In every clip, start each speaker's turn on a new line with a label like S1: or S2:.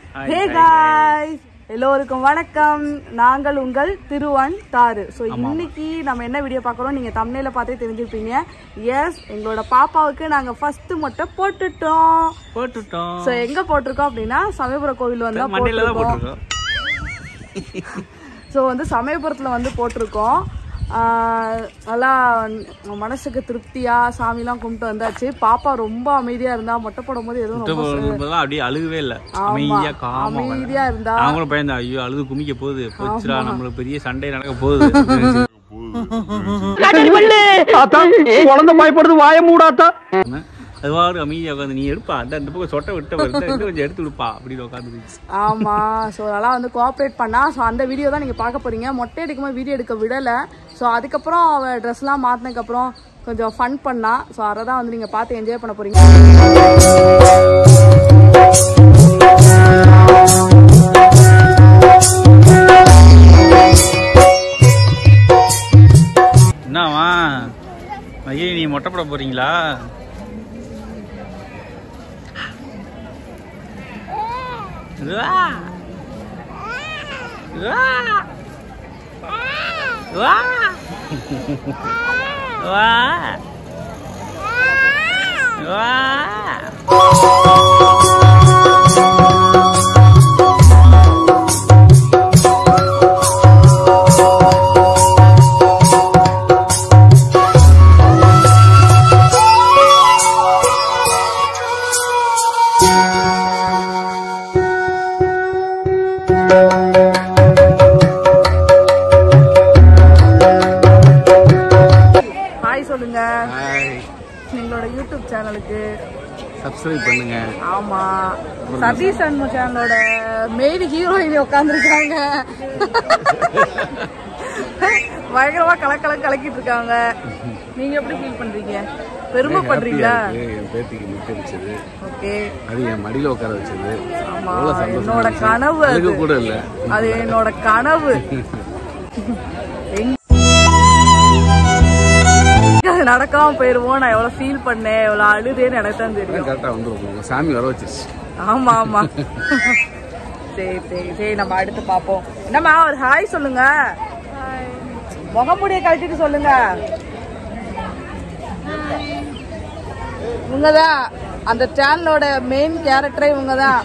S1: Hi,
S2: ஹே
S1: hi,
S2: guys எல்லோருக்கும் வணக்கம் நாங்கள் உங்கள் திருவன் தாரு ஸோ இன்னைக்கு நம்ம என்ன வீடியோ பார்க்குறோம் நீங்கள் தமிழில் பார்த்தே தெரிஞ்சிருப்பீங்க எஸ் எங்களோட பாப்பாவுக்கு நாங்கள் ஃபர்ஸ்ட் மொட்டை போட்டுட்டோம்
S1: போட்டுட்டோம்
S2: ஸோ எங்கே போட்டிருக்கோம் அப்படின்னா சமயபுரம் கோவில் வந்து தான்
S1: மண்டையில தான்
S2: போட்டிருக்கோம்
S1: போட்டிருக்கோம்
S2: ஸோ வந்து சமயபுரத்தில் வந்து போட்டிருக்கோம் ஆஹ் நல்லா மனசுக்கு திருப்தியா சாமிலாம் கும்பிட்டு வந்தாச்சு பாப்பா ரொம்ப அமைதியா இருந்தா மொட்டை போடும் போது எதுவும் ரொம்ப
S1: போகும்போதெல்லாம் அப்படியே அழுகவே இல்ல அமைதியா காமா
S2: அமைதியா இருந்தா
S1: அவங்களும் பயந்தா ஐயோ அழுது குமிக்க போகுது போச்சுடா நம்மளுக்கு பெரிய சண்டை நடக்க போகுது
S3: குழந்தை பயப்படுது வாய மூடாத்தா
S1: அதுவாறு அமைதியா உட்காந்து நீ எடுப்பா அந்த அந்த பக்கம் சொட்டை விட்ட வருது இன்னும் கொஞ்சம் எடுத்து விடுப்பா அப்படின்னு உட்காந்து
S2: ஆமா ஸோ நல்லா வந்து கோஆப்ரேட் பண்ணா ஸோ அந்த வீடியோ தான் நீங்க பார்க்க போறீங்க மொட்டை எடுக்கும்போது வீடியோ எடுக்க விடல ஸோ அதுக்கப்புறம் அவ ட்ரெஸ்லாம் மாத்தினதுக்கப்புறம் கொஞ்சம் ஃபன் பண்ணா ஸோ அதை தான் வந்து நீங்க பார்த்து என்ஜாய் பண்ண போறீங்க
S1: என்னவா ஐயே நீ மொட்டை போட போறீங்களா வா. வா. வா. வா. வா.
S2: ஹாய் சொல்லுங்க எங்களோட யூடியூப் சேனலுக்கு
S1: சப்ஸ்கிரைப் பண்ணுங்க
S2: ஆமா சதீஷ் அன்பு சேனலோட மெயின் ஹீரோயின் உட்காந்துருக்காங்க பயங்கரமா கலக்கல கலக்கிட்டு இருக்காங்க நீங்க எப்படி ஃபீல் பண்றீங்க பெருமைப்படுறீங்களா
S4: என் பேத்திக்கு முட்டை வச்சது
S2: ஓகே
S4: அது என் மடியில உட்கார வச்சது
S2: ஆமா
S4: எவ்வளவு சந்தோஷமா
S2: என்னோட
S4: இருந்துச்சு.
S2: கனவு அது
S4: அழுக கூட இல்ல
S2: அது என்னோட கனவு எங்க அது நடக்காம போயிருவோம் நான் எவ்வளவு ஃபீல் பண்ணேன் எவ்வளவு அழுதேன்னு எனக்கு தான் தெரியும்
S4: கரெக்டா வந்துரும் உங்க சாமி வர வச்சிருச்சு
S2: ஆமா ஆமா சரி சரி சரி நம்ம அடுத்து பாப்போம் என்னம்மா ஒரு ஹாய் சொல்லுங்க முகமுடிய கழட்டிட்டு சொல்லுங்க இவங்கதான் அந்த சேனலோட மெயின் கேரக்டரே இவங்கதான்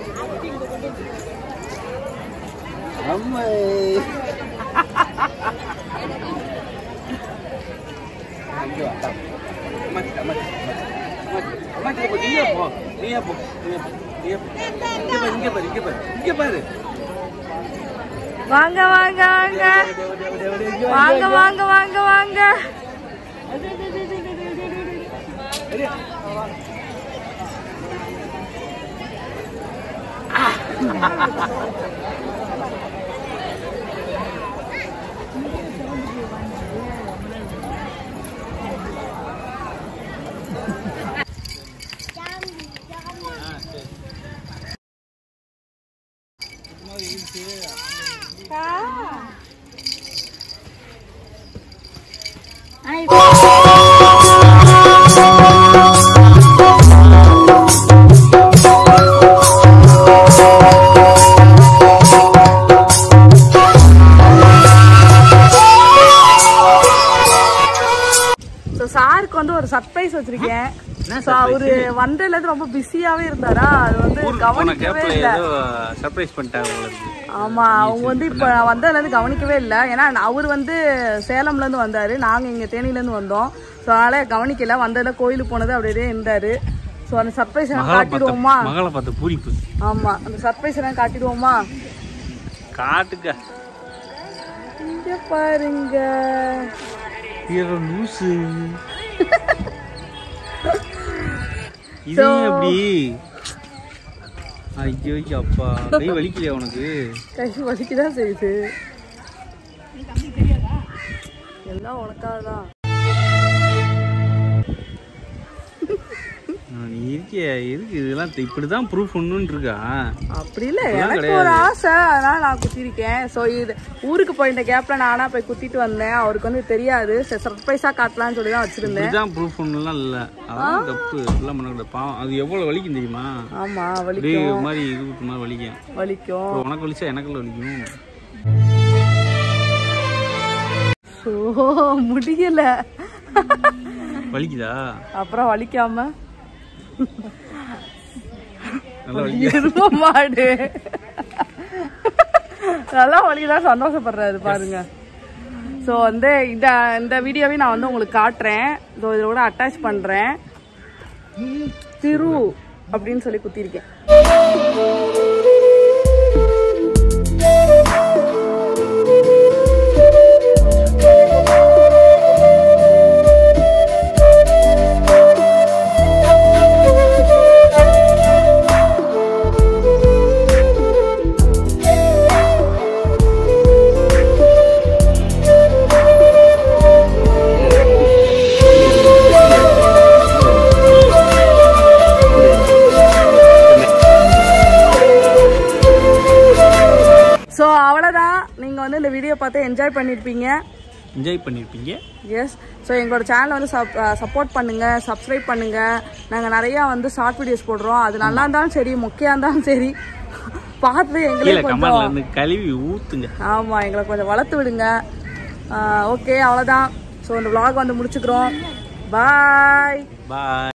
S2: வாங்க வாங்க வாங்க வாங்க வாங்க வாங்க வாங்க ஸோ சாருக்கு வந்து ஒரு சர்ப்ரைஸ் வச்சிருக்கேன் ஸோ அவரு வந்ததுல இருந்து ரொம்ப பிஸியாவே இருந்தாரா அது வந்து
S1: போன
S2: கவனிக்கவே
S1: கேப்ல
S2: இல்லை
S1: ஏதோ சர்ப்ரைஸ் பண்ணிட்டாங்க உங்களுக்கு
S2: ஆமா அவங்க வந்து இப்ப வந்ததுல இருந்து கவனிக்கவே இல்லை ஏன்னா அவர் வந்து சேலம்ல இருந்து வந்தாரு நாங்க இங்க தேனியில இருந்து வந்தோம் ஸோ அதனால கவனிக்கல வந்ததுல கோயிலுக்கு போனது அப்படியே இருந்தாரு ஸோ அந்த சர்ப்ரைஸ் எல்லாம்
S1: மகளை
S2: காட்டிடுவோமா
S1: பார்த்த மகளை பார்த்த பூரிப்பு
S2: ஆமா அந்த சர்ப்ரைஸ் எல்லாம் காட்டிடுவோமா
S1: காட்டுக்க
S2: இங்க பாருங்க
S1: ஹீரோ லூசு இது ஏன் அப்படி ஐயோ அப்பா கை வலிக்கலையா உனக்கு
S2: கை வலிக்குதான் செய்யுது எல்லாம் உனக்காக தான்
S1: நீ இருக்கிய இருக்கு இதெல்லாம் இப்படிதான் ப்ரூஃப் ஒண்ணுன்னு இருக்கா
S2: அப்படி இல்ல
S1: அதெல்லாம்
S2: எனக்கு ஒரு ஆசை அதனால நான் குத்திருக்கேன் ஸோ இது ஊருக்கு போயிருந்த கேப்ல நானா போய் குத்திட்டு வந்தேன் அவருக்கு வந்து தெரியாது சர்ப்ரைஸா காட்டலாம்னு சொல்லி தான் வச்சிருந்தேன்
S1: இப்படிதான் ப்ரூஃப் ஒண்ணுலாம் இல்ல அதான் தப்பு இதெல்லாம் பண்ணக்கூடாது பாவம் அது எவ்வளவு வலிக்கும் தெரியுமா
S2: ஆமா
S1: அப்படியே
S2: வலிக்கும்
S1: ஒரு மாதிரி இது குத்து மாதிரி வலிக்கும்
S2: வலிக்கும்
S1: அப்புறம் உனக்கு வலிச்சா எனக்கு வலிக்கும்
S2: ஸோ முடியல
S1: வலிக்குதா
S2: அப்புறம் வலிக்காம
S1: நல்லா வலிக்குது
S2: எரும மாடு நல்லா வலிதான் சந்தோஷப்படுறாரு பாருங்க ஸோ வந்து இந்த இந்த வீடியோவை நான் வந்து உங்களுக்கு காட்டுறேன் ஸோ இதில் கூட அட்டாச் பண்ணுறேன் திரு அப்படின்னு சொல்லி குத்திருக்கேன் ஸோ அவ்வளோதான் நீங்கள் வந்து இந்த வீடியோ பார்த்து என்ஜாய் பண்ணியிருப்பீங்க
S1: என்ஜாய் பண்ணிருப்பீங்க
S2: எஸ் ஸோ எங்களோட சேனலை வந்து சப் சப்போர்ட் பண்ணுங்க சப்ஸ்கிரைப் பண்ணுங்க நாங்கள் நிறையா வந்து ஷார்ட் வீடியோஸ் போடுறோம் அது நல்லா இருந்தாலும் சரி மொக்கையாக இருந்தாலும் சரி பார்த்து
S1: கீழே
S2: எங்களுக்கு
S1: கமெண்ட்ல
S2: கொஞ்சம்
S1: இருந்து கழுவி ஊத்துங்க
S2: ஆமாம் எங்களை கொஞ்சம் வளர்த்து விடுங்க ஓகே அவ்வளோதான் ஸோ இந்த vlog வந்து முடிச்சுக்கிறோம் பாய்
S1: பாய்